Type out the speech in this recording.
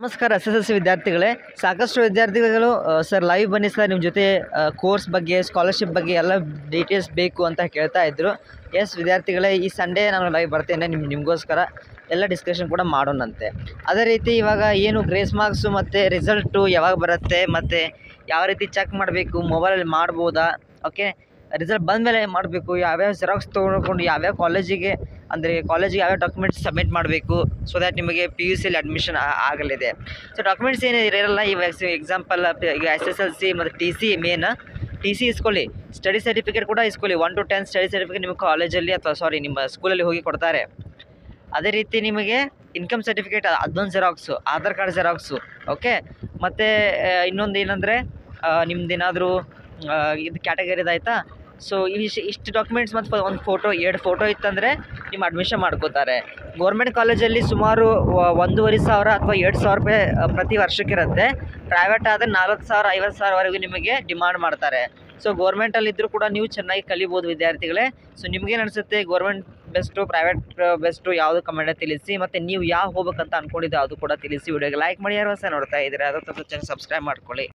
ನಮಸ್ಕಾರ S S L C ವಿದ್ಯಾರ್ಥಿಗಳೇ ಸಾಕಷ್ಟು ವಿದ್ಯಾರ್ಥಿಗಳು ಆ, ಸರ್ ಲೈವ್ ಬನ್ನಿ ಸರ್ ನಿಮ್ಮ ಜೊತೆ ಕೋರ್ಸ್ ಬಗ್ಗೆ ಸ್ಕಾಲರ್ಶಿಪ್ ಬಗ್ಗೆ ಎಲ್ಲ ಡೀಟೇಲ್ಸ್ ಬೇಕು ಅಂತ ಕೇಳ್ತಾ ಇದ್ದರು ಎಸ್ ವಿದ್ಯಾರ್ಥಿಗಳೇ ಈ ಸಂಡೇ ನಾನು ಲೈವ್ ಬರ್ತೇನೆ ನಿಮ್ಮ ನಿಮಗೋಸ್ಕರ ಎಲ್ಲ ಡಿಸ್ಕಷನ್ ಕೂಡ ಮಾಡೋಣಂತೆ ಅದೇ ರೀತಿ ಇವಾಗ ಏನು ಗ್ರೇಸ್ ಮಾರ್ಕ್ಸು ಮತ್ತು ರಿಸಲ್ಟು ಯಾವಾಗ ಬರುತ್ತೆ ಮತ್ತು ಯಾವ ರೀತಿ ಚೆಕ್ ಮಾಡಬೇಕು ಮೊಬೈಲಲ್ಲಿ ಮಾಡ್ಬೋದಾ ಓಕೆ ರಿಸಲ್ಟ್ ಬಂದಮೇಲೆ ಮಾಡಬೇಕು ಯಾವ್ಯಾವ ಜೆರಾಕ್ಸ್ ತೊಗೊಂಡು ಯಾವ್ಯಾವ ಕಾಲೇಜಿಗೆ ಅಂದರೆ ಕಾಲೇಜಿಗೆ ಯಾವ್ಯಾವ ಡಾಕ್ಯುಮೆಂಟ್ಸ್ ಸಬ್ಮಿಟ್ ಮಾಡಬೇಕು ಸೊ ದ್ಯಾಟ್ ನಿಮಗೆ ಪಿ ಯು ಸಿಲಿ ಅಡ್ಮಿಷನ್ ಆಗಲಿದೆ ಸೊ ಡಾಕ್ಯುಮೆಂಟ್ಸ್ ಏನು ಇರಲ್ಲ ಇವಾಗ ಎಕ್ಸಾಂಪಲ್ ಈಗ ಎಸ್ ಎಸ್ ಎಲ್ ಸಿ ಮತ್ತು T C main T C ಇಸ್ಕೊಳ್ಳಿ ಸ್ಟಡಿ ಸರ್ಟಿಫಿಕೇಟ್ ಕೂಡ ಇಸ್ಕೊಳ್ಳಿ one to ten study certificate ನಿಮಗೆ ಕಾಲೇಜಲ್ಲಿ ಅಥವಾ ಸಾರಿ ನಿಮ್ಮ ಸ್ಕೂಲಲ್ಲಿ ಹೋಗಿ ಕೊಡ್ತಾರೆ ಅದೇ ರೀತಿ ನಿಮಗೆ ಇನ್ಕಮ್ ಸರ್ಟಿಫಿಕೇಟ್ ಅದೊಂದು xerox Aadhaar card xerox okay ಮತ್ತು ಇನ್ನೊಂದು ಏನಂದರೆ ನಿಮ್ದೇನಾದರೂ ಇದು ಕ್ಯಾಟಗರಿದು ಆಯಿತಾ ಸೊ ಇಷ್ಟು ಇಷ್ಟು ಡಾಕ್ಯುಮೆಂಟ್ಸ್ ಮತ್ತು ಒಂದು ಫೋಟೋ ಎರಡು ಫೋಟೋ ಇತ್ತಂದರೆ ನಿಮ್ಮ ಅಡ್ಮಿಷನ್ ಮಾಡ್ಕೋತಾರೆ ಗೌರ್ಮೆಂಟ್ ಕಾಲೇಜಲ್ಲಿ ಸುಮಾರು ವ- ಒಂದೂವರೆ ಸಾವಿರ ಅಥವಾ ಎರಡು ಸಾವಿರ ರೂಪಾಯಿ ಅ, ಪ್ರತಿ ವರ್ಷಕ್ಕಿರುತ್ತೆ ಪ್ರೈವೇಟ್ ಆದರೆ ನಾಲ್ಕು ಸಾವಿರ ಐವತ್ತು ಸಾವಿರವರೆಗೂ ನಿಮಗೆ ಡಿಮಾಂಡ್ ಮಾಡ್ತಾರೆ ಸೊ ಗೌರ್ಮೆಂಟಲ್ಲಿ ಇದ್ದರೂ ಕೂಡ ನೀವು ಚೆನ್ನಾಗಿ ಕಲಿಬೋದು ವಿದ್ಯಾರ್ಥಿಗಳೇ ಸೊ ನಿಮ್ಗೇನು ಅನಿಸುತ್ತೆ ಗೌರ್ಮೆಂಟ್ ಬೆಸ್ಟು ಪ್ರೈವೇಟ್ ಬೆಸ್ಟು ಯಾವುದು ಕಮೆಂಟ್ ತಿಳಿಸಿ ಮತ್ತು ನೀವು ಯಾವ ಹೋಗ್ಬೇಕಂತ ಅಂದ್ಕೊಂಡಿದ್ದು ಅದು ಕೂಡ ತಿಳಿಸಿ ವಿಡಿಯೋಗೆ ಲೈಕ್ ಮಾಡಿ ಯಾರು ಹೊಸ ನೋಡ್ತಾ ಇದ್ದೀರಾ ಅದು ಚಾನಲ್ ಸಬ್ಸ್ಕ್ರೈಬ್ ಮಾಡ್ಕೊಳ್ಳಿ